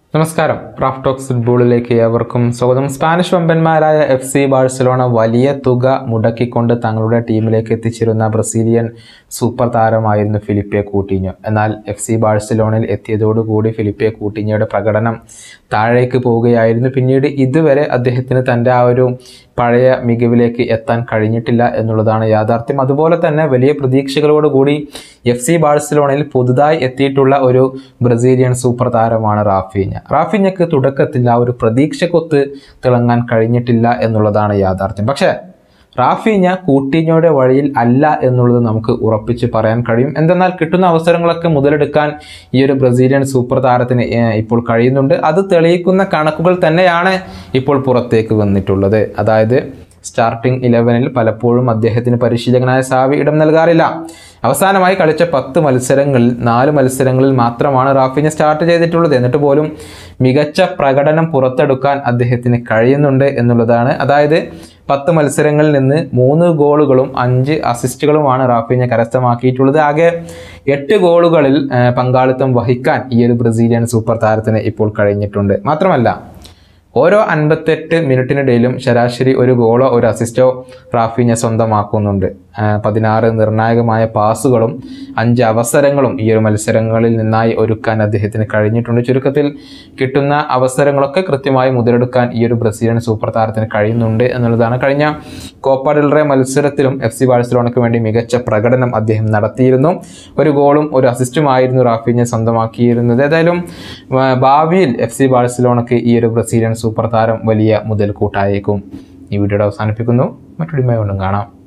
നമസ്കാരം Raf talks ഫുട്ബോളിലേക്ക് ഏവർക്കും സ്വാഗതം സ്പാനിഷ് വമ്പന്മാരായ എഫ് സി ബാഴ്സലോണ വലിയ തുക മുടക്കിക്കൊണ്ട് തങ്ങളുടെ ടീമിലേക്ക് എത്തിച്ചിരുന്ന ബ്രസീലിയൻ സൂപ്പർ താരമായിരുന്നു ഫിലിപ്പെ കൂട്ടിഞ്ഞോ എന്നാൽ എഫ് സി ബാഴ്സലോണയിൽ എത്തിയതോടുകൂടി ഫിലിപ്പെ കൂട്ടിഞ്ഞോയുടെ പ്രകടനം താഴേക്ക് പോവുകയായിരുന്നു പിന്നീട് ഇതുവരെ അദ്ദേഹത്തിന് തൻ്റെ ആ ഒരു പഴയ മികവിലേക്ക് എത്താൻ കഴിഞ്ഞിട്ടില്ല എന്നുള്ളതാണ് യാഥാർത്ഥ്യം അതുപോലെ തന്നെ വലിയ പ്രതീക്ഷകളോടുകൂടി എഫ് സി ബാഴ്സലോണയിൽ പുതുതായി എത്തിയിട്ടുള്ള ഒരു ബ്രസീലിയൻ സൂപ്പർ താരമാണ് റാഫീഞ്ഞ റാഫീഞ്ഞക്ക് തുടക്കത്തിൽ ആ ഒരു പ്രതീക്ഷക്കൊത്ത് തിളങ്ങാൻ കഴിഞ്ഞിട്ടില്ല എന്നുള്ളതാണ് യാഥാർത്ഥ്യം പക്ഷേ റാഫീഞ്ഞ കൂട്ടിഞ്ഞോയുടെ വഴിയിൽ അല്ല എന്നുള്ളത് നമുക്ക് ഉറപ്പിച്ച് പറയാൻ കഴിയും എന്തെന്നാൽ കിട്ടുന്ന അവസരങ്ങളൊക്കെ മുതലെടുക്കാൻ ഈ ഒരു ബ്രസീലിയൻ സൂപ്പർ താരത്തിന് ഏഹ്, ഇപ്പോൾ കഴിയുന്നുണ്ട് അത് തെളിയിക്കുന്ന കണക്കുകൾ തന്നെയാണ് ഇപ്പോൾ പുറത്തേക്ക് വന്നിട്ടുള്ളത് അതായത് സ്റ്റാർട്ടിംഗ് ഇലവനിൽ പലപ്പോഴും അദ്ദേഹത്തിന് പരിശീലകനായ സാവി ഇടം നൽകാറില്ല അവസാനമായി കളിച്ച പത്ത് മത്സരങ്ങളിൽ നാല് മത്സരങ്ങളിൽ മാത്രമാണ് റാഫിനെ സ്റ്റാർട്ട് ചെയ്തിട്ടുള്ളത് എന്നിട്ട് പോലും മികച്ച പ്രകടനം പുറത്തെടുക്കാൻ അദ്ദേഹത്തിന് കഴിയുന്നുണ്ട് എന്നുള്ളതാണ് അതായത് പത്ത് മത്സരങ്ങളിൽ നിന്ന് മൂന്ന് ഗോളുകളും അഞ്ച് അസിസ്റ്റുകളുമാണ് റാഫിനെ കരസ്ഥമാക്കിയിട്ടുള്ളത് ആകെ എട്ട് ഗോളുകളിൽ ആ, പങ്കാളിത്തം വഹിക്കാൻ ഈ ഒരു ബ്രസീലിയൻ സൂപ്പർ താരത്തിന് ഇപ്പോൾ കഴിഞ്ഞിട്ടുണ്ട് മാത്രമല്ല ഓരോ അൻപത്തെട്ട് മിനിറ്റിനിടയിലും ശരാശരി ഒരു ഗോളോ ഒരു അസിസ്റ്റോ റാഫിഞ്ഞ സ്വന്തമാക്കുന്നുണ്ട് ആ, പതിനാറ് നിർണായകമായ പാസുകളും അഞ്ച് അവസരങ്ങളും ഈ ഒരു മത്സരങ്ങളിൽ നിന്നായി ഒരുക്കാൻ അദ്ദേഹത്തിന് കഴിഞ്ഞിട്ടുണ്ട് ചുരുക്കത്തിൽ കിട്ടുന്ന അവസരങ്ങളൊക്കെ കൃത്യമായി മുതലെടുക്കാൻ ഈ ഒരു ബ്രസീലിയൻ സൂപ്പർ താരത്തിന് കഴിയുന്നുണ്ട് എന്നുള്ളതാണ് കഴിഞ്ഞ കോപ്പ ഡെൽറേ മത്സരത്തിലും എഫ് സി ബാഴ്സലോണയ്ക്ക് വേണ്ടി മികച്ച പ്രകടനം അദ്ദേഹം നടത്തിയിരുന്നു ഒരു ഗോളും ഒരു അസിസ്റ്റുമായിരുന്നു റാഫിഞ്ഞ സ്വന്തമാക്കിയിരുന്നത് ഏതായാലും ആ, ഭാവിയിൽ എഫ് സി ബാഴ്സലോണയ്ക്ക് ഈ ഒരു ബ്രസീലിയൻ സൂപ്പർ താരം വലിയ മുതൽക്കൂട്ടായേക്കും ഈ വീഡിയോയുടെ അവസാനിപ്പിക്കുന്നു മറ്റൊരു കൊണ്ടും കാണാം